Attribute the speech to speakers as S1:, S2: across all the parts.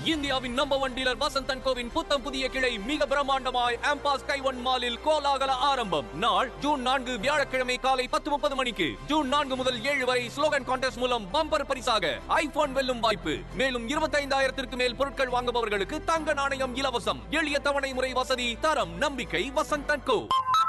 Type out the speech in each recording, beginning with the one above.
S1: இந்தியாவின் number one dealer வசந்தன் கோவின் புத்தம் புதிய கிளை மிக பிரம்மாண்டமாய் ஆம்பாஸ் கைவன் மாலில் கோலாகல ஆரம்பம் நாள் ஜூன் நான்கு வியாழக்கிழமை காலை பத்து முப்பது மணிக்கு ஜூன் நான்கு முதல் ஏழு வரை ஸ்லோகன் கான்டெஸ்ட் மூலம் பம்பர் பரிசாக ஐபோன் வெல்லும் வாய்ப்பு மேலும் இருபத்தைந்தாயிரத்திற்கு மேல் பொருட்கள் வாங்குபவர்களுக்கு தங்க நாணயம் இலவசம் எளிய தவணை முறை வசதி தரம் நம்பிக்கை வசந்தன் கோ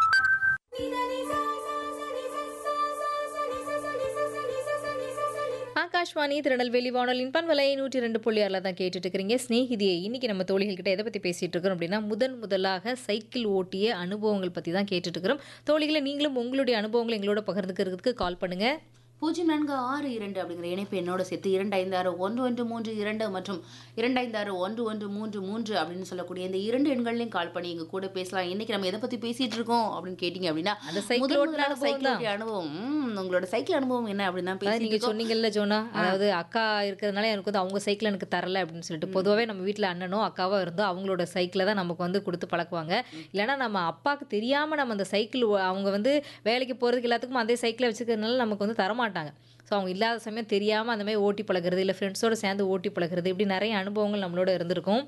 S2: ஆகாஷ்வாணி திருநெல்வேலி வானொலியின் பண்பலை நூற்றி ரெண்டு புள்ளி ஆறில் தான் கேட்டுட்டு இருக்கிறீங்க ஸ்நேகிதியை இன்னைக்கு நம்ம தோழிகள் கிட்ட எதை பற்றி பேசிட்டு இருக்கிறோம் அப்படின்னா முதன் முதலாக சைக்கிள் ஓட்டிய அனுபவங்கள் பற்றி தான் கேட்டுட்டு இருக்கிறோம் தோழிகளை நீங்களும் உங்களுடைய அனுபவங்களை எங்களோட பகிர்ந்துக்கிறதுக்கு கால் பண்ணுங்க
S3: பூஜ்ஜியம் நான்கு ஆறு இரண்டு அப்படிங்கிற இணைப்பு என்னோட சேர்த்து இரண்டு ஐந்து ஆறு ஒன்று ஒன்று மூன்று இரண்டு மற்றும் இரண்டு ஐந்து ஆறு ஒன்று ஒன்று மூன்று மூன்று அப்படின்னு சொல்லக்கூடிய இந்த இரண்டு எண்கள்லையும் கால் பண்ணி எங்க கூட பேசலாம் இன்னைக்கு நம்ம எதை பத்தி பேசிட்டு இருக்கோம் அப்படின்னு கேட்டீங்க அப்படின்னா
S2: அந்த சைக்கிள்
S3: முதல்
S2: ஓட்டுன
S3: முதலாக
S2: அனுபவம்
S3: சைக்கிள்
S2: தான்.
S3: ஓட்டிய அனுபவம் ம், உங்களோட சைக்கிள் அனுபவம் என்ன அப்படின்னு தான்
S2: அதாவது
S3: பேசிட்டு
S2: நீங்க
S3: இருக்கோம்.
S2: சொன்னீங்கல்ல ஜோனா அதாவது அக்கா இருக்கிறதுனால எனக்கு வந்து அவங்க சைக்கிள் எனக்கு தரல அப்படின்னு சொல்லிட்டு பொதுவாகவே நம்ம வீட்டில் அண்ணனோ அக்காவோ இருந்தோ அவங்களோட சைக்கிளை தான் நமக்கு வந்து கொடுத்து பழக்குவாங்க இல்லைன்னா நம்ம அப்பாவுக்கு தெரியாம நம்ம அந்த சைக்கிள் ஓ- அவங்க வந்து வேலைக்கு போறதுக்கு எல்லாத்துக்கும் அதே சைக்கிளை வச்சுக்கிறதுனால நமக்கு வந்து தரமாட்டாங்க ஸோ அவங்க இல்லாத சமயம் தெரியாம அந்த மாதிரி ஓட்டி பழகுறது இல்லை ஃப்ரெண்ட்ஸோட சேர்ந்து ஓட்டி பழகுறது இப்படி நிறைய அனுபவங்கள் நம்மளோட இருந்திருக்கும்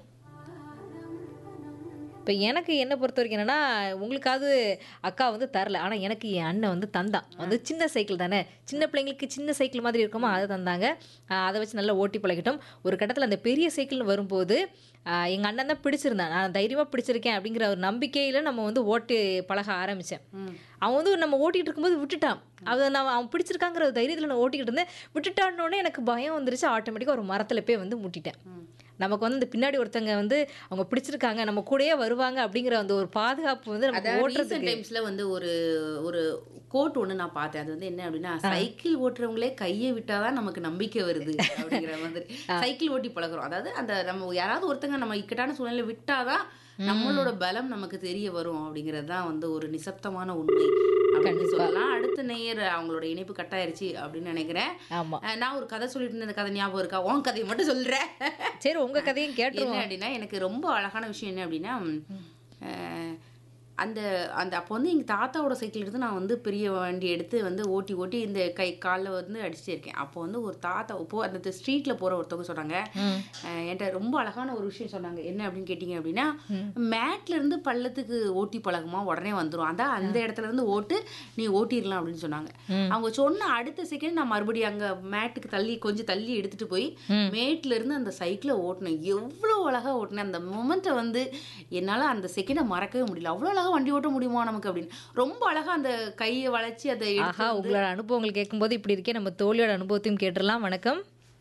S2: இப்போ எனக்கு என்ன பொறுத்த வரைக்கும் என்னன்னா உங்களுக்காவது அக்கா வந்து தரல ஆனால் எனக்கு என் அண்ணன் வந்து தந்தான் வந்து சின்ன சைக்கிள் தானே சின்ன பிள்ளைங்களுக்கு சின்ன சைக்கிள் மாதிரி இருக்குமோ அதை தந்தாங்க ஆஹ் அதை வச்சு நல்லா ஓட்டி பழகிட்டோம் ஒரு கட்டத்தில் அந்த பெரிய சைக்கிள்னு வரும்போது எங்கள் அண்ணன் தான் பிடிச்சிருந்தான் நான் தைரியமாக பிடிச்சிருக்கேன் அப்படிங்கிற ஒரு நம்பிக்கையில் நம்ம வந்து ஓட்டி பழக ஆரம்பித்தேன் அவன் வந்து நம்ம ஓட்டிகிட்டு இருக்கும்போது விட்டுட்டான் அதை நான் அவன் பிடிச்சிருக்காங்கிற ஒரு தைரியத்தில் நான் ஓட்டிக்கிட்டு இருந்தேன் விட்டுட்டான்னொடனே எனக்கு பயம் வந்துருச்சு ஆட்டோமேட்டிக்காக ஒரு மரத்தில் போய் வந்து முட்டிட்டேன் நமக்கு வந்து இந்த பின்னாடி ஒருத்தங்க வந்து அவங்க பிடிச்சிருக்காங்க நம்ம கூடயே வருவாங்க அப்படிங்கிற அந்த ஒரு பாதுகாப்பு வந்து நமக்கு
S3: அதாவது ரீசெண்ட்
S2: ஓட்டுறதுக்கு
S3: டைம்ஸ்ல வந்து ஒரு ஒரு கோட் ஒண்ணு நான் பார்த்தேன் அது வந்து என்ன அப்படின்னா சைக்கிள் ஓட்டுறவங்களே கையை விட்டாதான் நமக்கு நம்பிக்கை வருது அப்படிங்கிற மாதிரி சைக்கிள் ஓட்டி பழகுறோம் அதாவது அந்த நம்ம யாராவது ஒருத்தங்க நம்ம இக்கட்டான சூழ்நிலை விட்டாதான் நம்மளோட பலம் நமக்கு தெரிய வரும் அப்படிங்கிறது தான் வந்து ஒரு நிசப்தமான உண்மை அப்படின்னு சொல்லலாம் அடுத்த நேயர் அவங்களோட இணைப்பு கட்டாயிருச்சு அப்படின்னு நினைக்கிறேன்
S2: ஆமா
S3: அஹ் நான் ஒரு கதை சொல்லிட்டு இருந்த கதை ஞாபகம் இருக்கா உன் கதையை மட்டும் சொல்றேன்
S2: சரி உங்க கதையும் கேட்டுருவோம்
S3: என்ன அப்படின்னா எனக்கு ரொம்ப அழகான விஷயம் என்ன அப்படின்னா அஹ், அந்த அந்த அப்போ வந்து எங்கள் தாத்தாவோட சைக்கிள் எடுத்து நான் வந்து பெரிய வண்டி எடுத்து வந்து ஓட்டி ஓட்டி இந்த கை காலில் வந்து அடிச்சுட்டே இருக்கேன் அப்போ வந்து ஒரு தாத்தா இப்போ அந்த ஸ்ட்ரீட்டில் போகிற ஒருத்தவங்க சொன்னாங்க அஹ், என்கிட்ட ரொம்ப அழகான ஒரு விஷயம் சொன்னாங்க என்ன அப்படின்னு கேட்டிங்க அப்படின்னா மேட்ல இருந்து பள்ளத்துக்கு ஓட்டி பழகுமா உடனே வந்துடும் அதான் அந்த இடத்துல இருந்து ஓட்டு நீ ஓட்டிடலாம் அப்படின்னு சொன்னாங்க அவங்க சொன்ன அடுத்த செகண்ட் நான் மறுபடியும் அங்கே மேட்டுக்கு தள்ளி கொஞ்சம் தள்ளி எடுத்துட்டு போய் மேட்ல இருந்து அந்த சைக்கிளை ஓட்டினேன் எவ்வளோ அழகா ஓட்டினேன் அந்த மொமெண்ட்டை வந்து என்னால் அந்த செகண்டை மறக்கவே முடியல அவ்வளோ அழகா வண்டி ஓட்ட முடியுமா நமக்கு அப்படின்னு ரொம்ப அழகா அந்த கையை வளைச்சி அதை
S2: ஆஹா
S3: எடுத்து வந்து-
S2: உங்களோட அனுபவங்கள் கேட்கும்போது இப்படி இருக்கே நம்ம தோழியோட அனுபவத்தையும் கேட்டுடலாம் வணக்கம்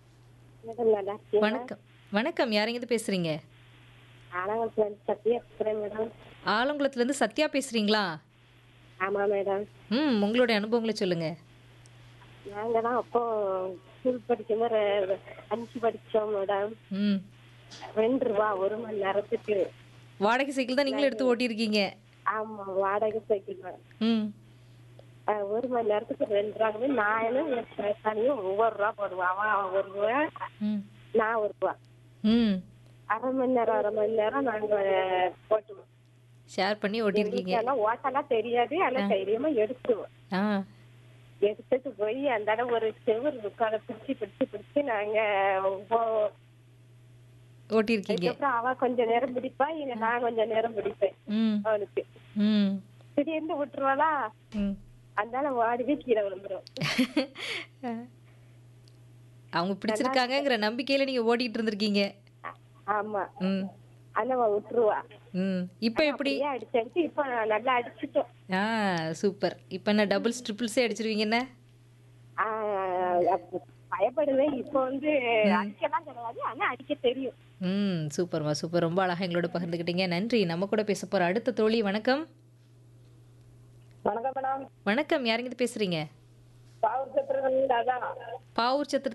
S4: மேடம் நல்லா இருக்கீங்களா?
S2: வணக்கம் வணக்கம் யாருங்க பேசுறீங்க
S4: ஆலங்குளத்துல இருந்து சத்யா பேசுறேன் மேடம்
S2: ஆலங்குளத்துல இருந்து சத்யா பேசுறீங்களா
S4: ஆமா மேடம்
S2: ம் உங்களுடைய அனுபவங்களை சொல்லுங்க
S4: நாங்க தான் அப்போ ஸ்கூல் படிக்கும்போது ரெ- அஞ்சு படிச்சோம் மேடம்
S2: ம்
S4: ரெண்டு ரூபா ஒரு மணி நேரத்துக்கு
S2: வாடகை சைக்கிள் தான் நீங்களும் எடுத்து ஓட்டியிருக்கீங்க
S4: ஆமா வாடகை சைக்கிள் தான்
S2: ம்
S4: அஹ் ஒரு மணி நேரத்துக்கு ரெண்டு ரூபாங்க நானும் என் பேசானியும் ஒவ்வொரு ரூபா போடுவான் அவன் ஒரு ரூபா
S2: ம்
S4: நான் ஒரு ரூபா
S2: ம்
S4: அரை மணி நேரம் அரை மணி நேரம் நாங்க ஓட்டுவோம்
S2: ஷேர் பண்ணி ஓட்டியிருக்கீங்க
S4: எல்லாம் ஓட்டெல்லாம் தெரியாது ஆனா தைரியமா எடுத்துருவோம்
S2: ஆ
S4: எடுத்துட்டு போய் அந்த இடம் ஒரு செவ்வறு உட்கார பிடிச்சு பிடிச்சு பிடிச்சு நாங்க போ-
S2: ஓட்டியிருக்கீங்க
S4: அதுக்கப்புறம் அவ கொஞ்ச நேரம் பிடிப்பா இல்ல நான் கொஞ்ச நேரம் பிடிப்பேன்
S2: ம்
S4: அவனுக்கு
S2: ம்
S4: திடீர்னு விட்டுருவாளா
S2: ம்
S4: அதனால வாடிவே கீழே விழுந்துரும்
S2: அவங்க பிடிச்சிருக்காங்கங்கிற நம்பிக்கையில நீங்க ஓட்டிட்டு இருந்திருக்கீங்க
S4: ஆமா
S2: ம்
S4: ஆனா அவ விட்டுருவா
S2: ம் இப்போ எப்படி
S4: அப்படியே அடிச்சு அடிச்சு இப்ப நல்லா அடிச்சுட்டோம்
S2: ஆ சூப்பர் இப்போ என்ன டபுள்ஸ் ட்ரிபிள்ஸே அடிச்சிருவீங்க என்ன
S4: ஆஹ் அப்ப பயப்படுவேன் இப்ப வந்து அடிக்கலாம் கிடையாது ஆனா அடிக்க தெரியும்
S2: ம் சூப்பர்மா சூப்பர் ரொம்ப அழகா எங்களோட பகிர்ந்துக்கிட்டீங்க நன்றி நம்ம கூட பேச போற அடுத்த தோழி வணக்கம்
S4: வணக்கம் மேடம்
S2: வணக்கம் யாருங்க பேசுறீங்க
S4: பாவூர் சத்திரம்
S2: பாவூர் சத்திர